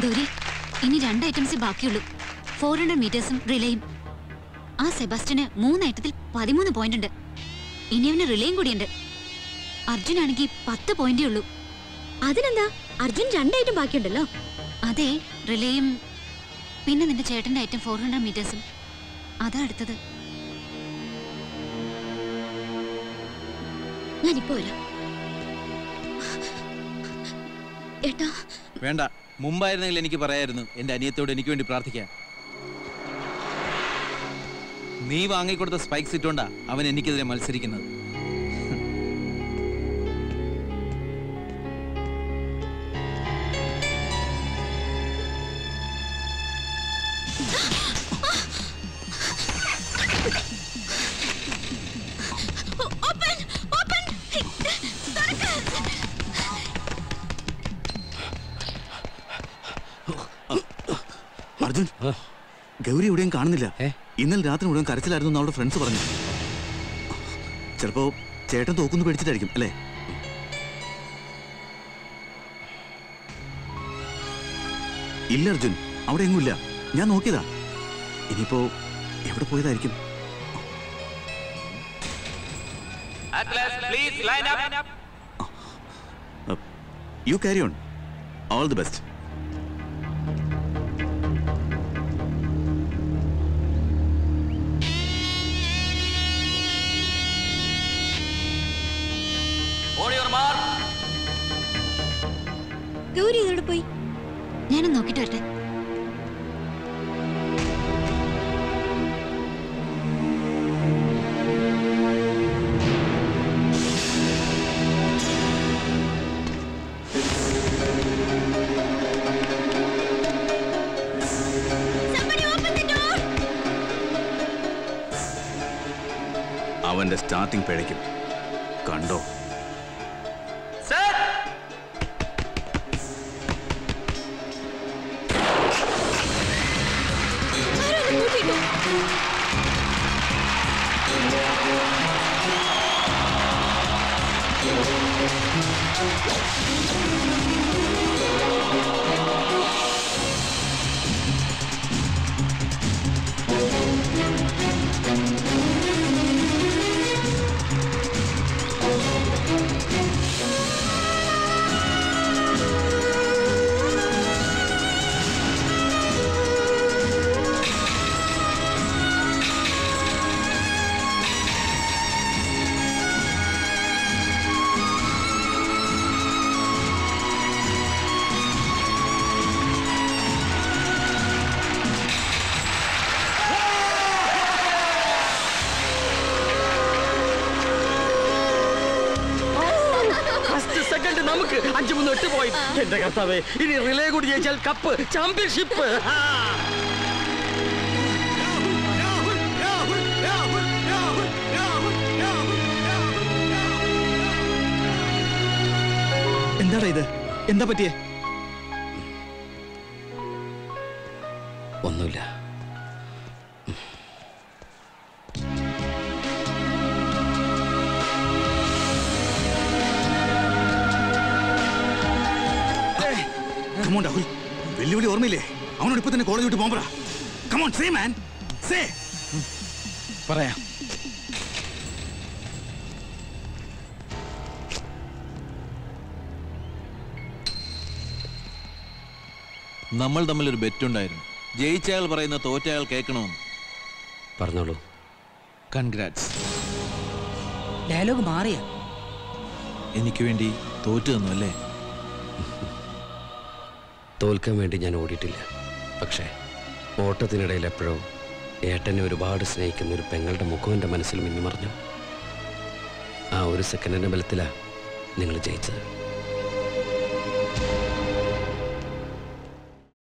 ഗൗരി ഇനി രണ്ട് ഐറ്റംസ് ബാക്കിയുള്ളൂ ഫോർ ഹൺഡ്രഡ് മീറ്റേഴ്സും റിലേയും ആ സെബാസ്റ്റ്യന് മൂന്ന് ഐറ്റത്തിൽ പതിമൂന്ന് പോയിന്റ് ഉണ്ട് ഇനി അവന് റിലേയും കൂടിയുണ്ട് അർജുനാണെങ്കിൽ പത്ത് പോയിന്റേ ഉള്ളൂ അതിനെന്താ അർജുൻ രണ്ടായിട്ടും ബാക്കിയുണ്ടല്ലോ അതെ റിലേയും പിന്നെ നിന്റെ ചേട്ടന്റെ ഐറ്റം ഫോർ ഹൺഡ്രഡ് മീറ്റേഴ്സും അതാ അടുത്തത് ഞാനിപ്പോ വരാം ഏട്ടാ വേണ്ട മുമ്പായിരുന്നെങ്കിൽ എനിക്ക് പറയായിരുന്നു എന്റെ അനിയത്തോട് എനിക്ക് വേണ്ടി പ്രാർത്ഥിക്കാൻ നീ വാങ്ങിക്കൊടുത്ത സ്പൈക്സ് ഇട്ടോണ്ടാ അവൻ എനിക്കെതിരെ മത്സരിക്കുന്നത് ഓപ്പൺ ഓപ്പൺ തുറക്ക് അർജുൻ ഗൗരി എവിടെയും കാണുന്നില്ല ഇന്നലെ രാത്രി മുഴുവൻ കരച്ചിലായിരുന്നു എന്ന് അവളുടെ ഫ്രണ്ട്സ് പറഞ്ഞു ചിലപ്പോ ചേട്ടൻ തോക്കുന്നു പേടിച്ചിട്ടായിരിക്കും അല്ലേ ഇല്ല അർജുൻ അവിടെ എങ്ങും ഇല്ല ഞാൻ നോക്കിയതാ ഇനിയിപ്പോ എവിടെ പോയതായിരിക്കും you carry on all the best Gauri ഇതോടെ പോയി ഞാനൊന്ന് നോക്കിട്ട് വരട്ടെ അവന്റെ സ്റ്റാർട്ടിംഗ് പിഴയ്ക്കും കണ്ടോ ഫസ്റ്റ് സെക്കൻഡ് നമുക്ക് അഞ്ചു മൂന്ന് എട്ട് പോയി എന്റെ കർത്താവേ ഇനി റിലേ കൂടി ജയിച്ചാൽ കപ്പ് ചാമ്പ്യൻഷിപ്പ് എന്താടാ ഇത് എന്താ പറ്റിയേ ഒന്നുമില്ല കമോൺ രാഹുൽ വെല്ലുവിളി ഓർമ്മയില്ലേ അവനോട് ഇപ്പൊ തന്നെ കോളേജ് വിട്ട് പോകാൻ പറ കമോൺ സേ മാൻ സേ പറയാം നമ്മൾ തമ്മിൽ ഒരു ബെറ്റുണ്ടായിരുന്നു ജയിച്ചയാൾ പറയുന്ന തോറ്റയാൾ കേൾക്കണമെന്ന് പറഞ്ഞോളൂ കൺഗ്രാറ്റ്സ് ഡയലോഗ് മാറിയ എനിക്ക് വേണ്ടി തോറ്റു തന്നു അല്ലേ തോൽക്കാൻ വേണ്ടി ഞാൻ ഓടിയിട്ടില്ല പക്ഷേ ഓട്ടത്തിനിടയിൽ എപ്പോഴോ ഏട്ടനെ ഒരുപാട് സ്നേഹിക്കുന്ന ഒരു പെങ്ങളുടെ മുഖം എൻ്റെ മനസ്സിൽ മിന്നിമറിഞ്ഞു ആ ഒരു സെക്കൻഡിൻ്റെ ബലത്തിലാണ് നിങ്ങൾ ജയിച്ചത്